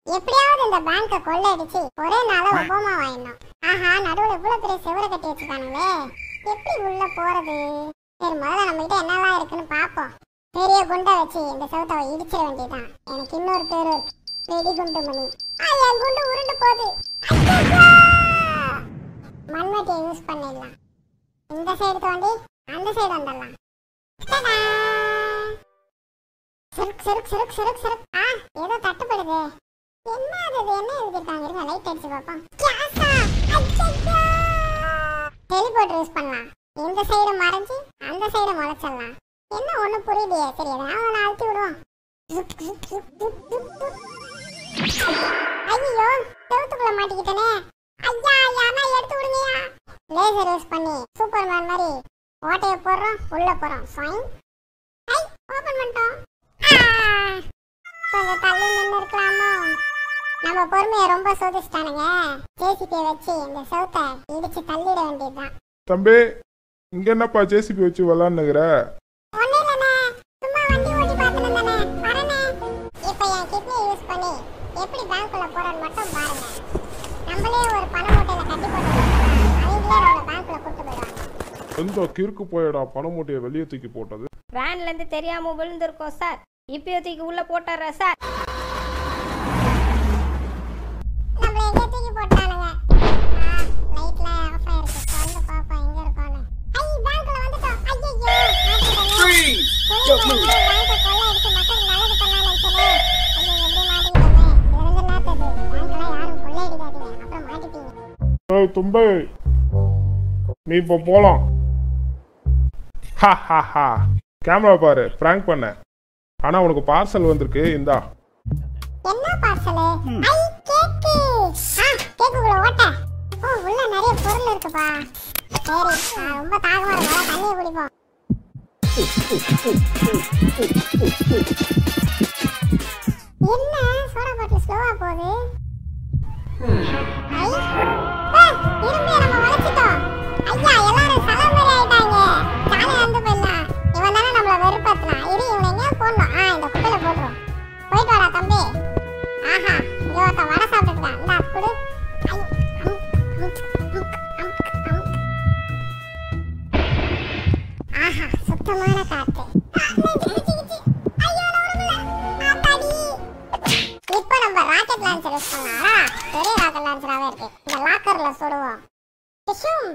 எப்படியாவது இந்த பேங்க கொள்ளையடிச்சு ஒரே நாள ஒபாமா வாங்கிடணும் ஆஹா நடுவுல இவ்வளவு பெரிய செவரை கட்டி வச்சிருக்கானுங்களே எப்படி உள்ள போறது சரி முதல்ல நம்ம கிட்ட என்னெல்லாம் இருக்குன்னு பாப்போம் பெரிய குண்டை வச்சு இந்த செவத்தை இடிச்சிட வேண்டியதுதான் எனக்கு இன்னொரு பேரு இருக்கு. வெடிகுண்டு மணி ஆ, என் குண்டு உருண்டு போகுது ஐயையோ! மண்வெட்டியை யூஸ் பண்ணிடலாம் இந்த சைடு தோண்டி அந்த சைடு வந்துடலாம் டடா! சுருக் சுருக் சுருக் சுருக் சுருக் ஆ ஏதோ தட்டுப்படுது என்ன அது இது? என்ன எழுதிருக்காங்க இருங்க லைட் அடிச்சு பார்ப்போம் கேஸா ஐயையோ! டெலிபோர்ட் யூஸ் பண்ணலாம் இந்த சைடு மறைஞ்சு அந்த சைடு முளைச்சிடலாம் என்ன ஒண்ணு புரியலையே சரி எதனா ஒன்று அழுத்தி விடுவோம் ஜுக், ஜுக், ஜுக், ஜுக், ஜுக், ஜுக். ஐயோ செவுத்துக்குள்ள மாட்டிக்கிட்டனே ஐயா யானா எடுத்து விடுங்கயா லேசர் யூஸ் பண்ணி சூப்பர்மேன் மாதிரி ஓட்டைய போடுறோம் உள்ள போறோம் ஃபைன் ஐ ஓபன் பண்ணிட்டோம் ஆ! கொஞ்சம் தள்ளி நின்று இருக்கலாமோ நம்ம பொறுமையை ரொம்ப சோதிச்சிட்டானுங்க ஜேசிபியை வச்சு இந்த செவுத்தை இடிச்சு தள்ளிட வேண்டியதுதான் தம்பி இங்க என்னப்பா ஜேசிபி வச்சு விளாண்டுக்கிற ஒண்ணு இல்லண்ணே சும்மா வண்டி ஓட்டி பார்த்துட்டு இருந்தேனே வரனே இப்போ என் கிட்னியை யூஸ் பண்ணி எப்படி பேங்க்குள்ள போறோன்னு மட்டும் பாருங்க நம்மளே ஒரு பண மூட்டையில கட்டி போட்டு அவங்களே நம்மள பேங்க்குள்ள கூட்டு போயிடுவாங்க எந்த கிறுக்கு போயடா பண மூட்டையை வெளியே தூக்கி போட்டது வேன்ல இருந்து தெரியாம விழுந்திருக்கோம் சார் இப்போதைக்கு உள்ள போட்டுற சார் நம்மள எங்க தூக்கி போட்டானுங்க லைட்ல ஆஃப் ஆயிருக்கு வந்து பாப்போம் எங்க இருக்கோன்னு ஐ பேங்க்ல வந்துட்டோம் ஐயோ பேங்க் கொள்ள அடிச்சு மக்களுக்கு நல்லது பண்ணலாம்னு நினைச்சனே ஐயோ எப்படி மாட்டிக்கிட்டோமே இருந்து நாத்தது பேங்க்ல யாரும் கொள்ளை அடிக்காதீங்க அப்புறம் மாட்டிப்பீங்க ஏய் தும்பை நீ இப்போ போலாம் ஹா ஹா ஹா கேமரா பாரு பிராங்க் பண்ண ஆனா உனக்கு பார்சல் வந்திருக்கு இந்தா என்ன பார்சல் ஐ கேக்கு ஆ கேக்குக்குள்ள ஓட்ட ஓ உள்ள நிறைய பொருள் இருக்குப்பா சரி ஆ, ரொம்ப தாகமா இருக்கு தண்ணியை குடிப்போம் என்ன சோடா பாட்டில் ஸ்லோவா போகுது ஐ ஆ, இரும்பு நம்ம வளைச்சிட்டோம் ஐயா எல்லாரும் சலம் மாதிரி ஆயிட்டாங்க ஜாலியா வந்து போயிடலாம் இவன் தானே நம்மள வெறுப்பேத்தலாம் இரு இவனை எங்கேயா போடணும் ஆ இந்த குப்பையில போட்டுரும் போயிட்டு வாடா தம்பி ஆஹா இங்க ஒருத்தன் வடை சாப்பிட்டுருக்கான் இந்தா குடு ஐ, அமுக், அமுக், அமுக், அமுக், அமுக். ஆஹா சுத்தமான காத்து ஐயோ, நான் விடல. ஆத்தாடி. இப்போ நம்ம ராக்கெட் லான்ச்சர் யூஸ் பண்ணலாம் பெரிய ராக்கெட் லான்ச்சராகவே இருக்கு இந்த லாக்கர்ல சுடுவோம் டிஷும்.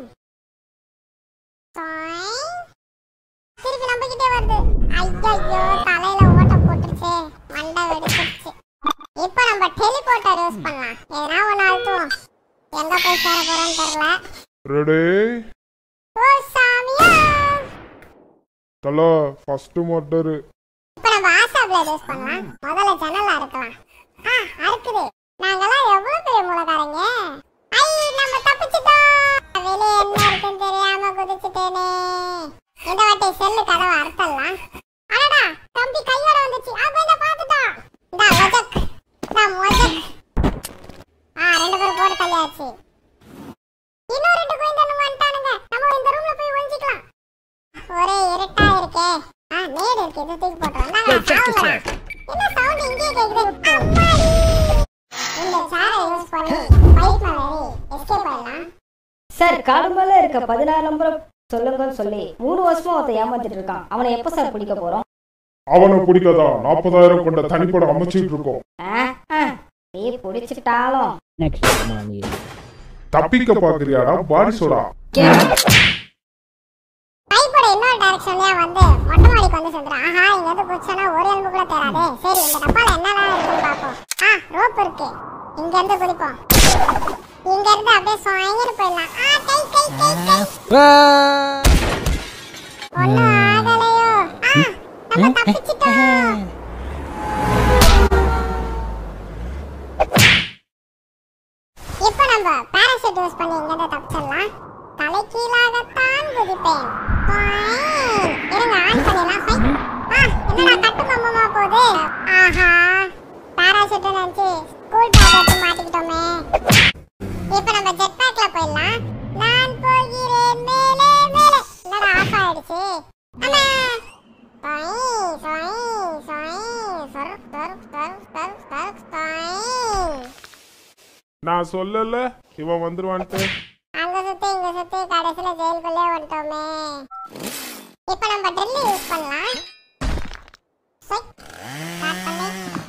டாய். திருப்பி நம்ம கிட்டே வருது ஐயோ தலையில ஓட்ட போட்டுருச்சு மண்டை வெடிச்சிருச்சு இப்போ நம்ம டெலிபோர்ட்டர் யூஸ் பண்ணலாம் எதனா ஒன்று அழுத்துவோம் எங்க போய் சேர போறோம்னு தெரியல ரெடி ஓ சாமியா தலா ஃபர்ஸ்ட் மோட்டரு இப்போ நம்ம ஆசா பிளேட் யூஸ் பண்ணலாம் முதல்ல ஜன்னலா இருக்கலாம் ஆ அறுக்குது நாங்கெல்லாம் எவ்வளவு பெரிய மூலக்காரங்க ஐ நம்ம தப்பிச்சிட்டோம் வெளியே என்ன இருக்குன்னு தெரியாம குதிச்சிட்டேனே இந்த வாட்டி செல்லு கதவை அறுத்தலாம் அடடா தம்பி கையோட வந்துச்சு அப்ப இத பாத்துட்டோம் இந்த ஒஜக் இந்த மொஜக் ஆ ரெண்டு பேரும் போட்டு தள்ளியாச்சு இன்னும் ரெண்டு குயிந்தனுங்க வந்துட்டானுங்க நம்ம இந்த ரூம்ல போய் ஒளிஞ்சிக்கலாம் ஒரே இருட்டா இருக்கே ஆ நேடு இருக்கு இது தூக்கி போட்டுறோம் நாங்க சாவுங்களா என்ன சவுண்ட் இங்கே கேக்குது அம்மாடி இந்த சாரை யூஸ் பண்ணி பைக் மேல ஏறி எஸ்கேப் ஆயிடலாம் சார் காடுமேல இருக்க பதினாறு நம்பர் சொல்லுங்கன்னு சொல்லி மூணு வருஷமா ஒருத்தன் ஏமாத்திட்டு இருக்கான் அவனை எப்ப சார் பிடிக்க போறோம் அவனை பிடிக்காதா நாற்பதாயிரம் கொண்ட தனிப்படம் அமைச்சிட்டு இருக்கோம் ஆ, ஆ, நீ பிடிச்சிட்டாலும் Next, come on, you. தப்பிக்க பாக்குறியாடா பாடி சோடா பைப்போட இன்னொரு டைரக்ஷன்லயே வந்து மொட்டை மாடிக்கு வந்து சேர்ந்துடும் ஆஹா இங்க இருந்து குச்சனா ஒரு எலும்பு கூட தேராதே சரி இந்த டப்பால என்னலாம் இருக்குன்னு பாப்போம் ஆ ரோப் இருக்கு இங்க இருந்து குதிப்போம் இங்க இருந்து அப்படியே சுவாங்கிட்டு போயிடலாம் ஆ கை கை கை கை ஒண்ணும் ஆகலையோ ஆ நம்ம தப்பிச்சிட்டோம் இப்போ நம்ம பாராசூட் யூஸ் பண்ணி இங்க இருந்து தப்பிச்சிடலாம் தலைகீழாகத்தான் குதிப்பேன் பாய். இருங்க ஆன் பண்ணிடலாம் ஹை. ஆ என்னடா கட்டு மம்மமா போகுது ஆஹா பாராசூட் நினைச்சு ஸ்கூல் பேக் வச்சு மாட்டிக்கிட்டோமே இப்போ நம்ம ஜெட் பேக்ல போயிடலாம் நான் போகிறேன் மேலே மேலே என்னடா ஆஃப் ஆயிடுச்சு அம்மா சொய் சொய் சொய் சொரு சொரு சொரு சொரு சொரு சொய் நான் சொல்லல இவன் வந்துருவான்ட்டு அங்க சுத்தி இங்க சுத்தி கடைசியில ஜெயிலுக்குள்ளே வந்துட்டோமே இப்போ நம்ம ட்ரில் யூஸ் பண்ணலாம் ஸ்டார்ட் பண்ணி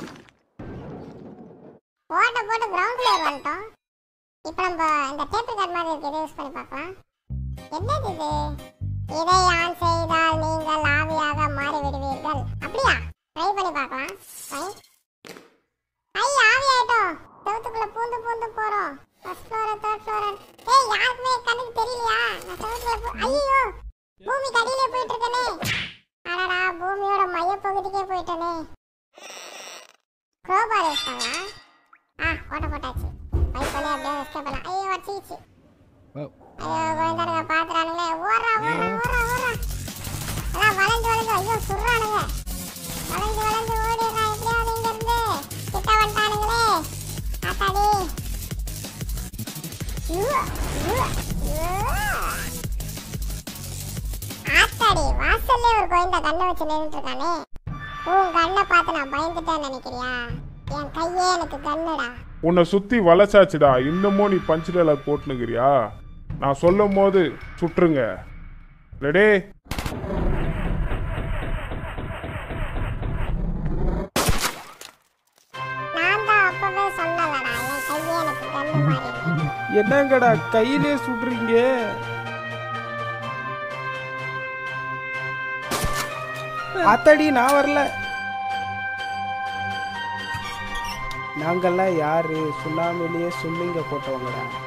ஓட்ட போட்டு கிரவுண்ட் ஃப்ளோர் வந்துட்டோம் இப்போ நம்ம இந்த டேப் கார்டு மாதிரி இருக்கு இதை யூஸ் பண்ணி பார்க்கலாம் என்னது இது இதை ஆன் செய்தால் நீங்கள் ஆவியாக மாறி விடுவீர்கள் அப்படியா ட்ரை பண்ணி பார்க்கலாம் ட்ரை ஐ ஆவி ஆயிட்டோம் செவத்துக்குள்ள பூந்து பூந்து போறோம் ஃபர்ஸ்ட் ஃப்ளோர் தேர்ட் ஃப்ளோர் ஏய் யாருக்குமே கண்ணுக்கு தெரியலையா நான் செவத்துக்குள்ள போ ஐயோ பூமி கடியிலே போயிட்டு இருக்கனே அடடா பூமியோட மைய பகுதிக்கே போயிட்டனே க்ரோபார் யூஸ் பண்ணலாம் ஆ ஓட்ட போட்டாச்சு பைப் பண்ணி அப்படியே எஸ்கேப் பண்ணலாம் ஐயோ வச்சிச்சு ஐயோ குழந்தைங்க பாத்துறானுங்களே ஓடுறா ஓடுறா ஓடுறா ஓடுறா அதான் வளைஞ்சு வளைஞ்சு ஐயோ சுடுறானுங்க வளைஞ்சு வளைஞ்சு ஓடிடுறான் எப்படியாவது இங்க இருந்து கிட்ட வந்துட்டானுங்களே ஆத்தாடி உவ்வு, உவ்வு, உவ்வு. ஆத்தாடி வாசல்லே ஒரு கோயந்த கண்ணை வச்சு நின்றுட்டு இருக்கானே உன் கண்ணை பார்த்து நான் பயந்துட்டேன்னு நினைக்கிறியா என் கையே எனக்கு கண்ணுடா உன்னை சுத்தி வளைச்சாச்சுடா இன்னமும் நீ பஞ்சு டைலாக் போட்டுனுக்கிறியா நான் சொல்லும் போது சுட்டுருங்க ரெடே நான் தான் அப்பவே சொன்னலடா என் கையே எனக்கு கண்ணு மாறி என்னங்கடா கையிலே சுடுறீங்க அத்தடி நான் வரல நாங்கெல்லாம் யாரு சுண்ணாமிலேயே சுள்ளிங்க போட்டவங்கடா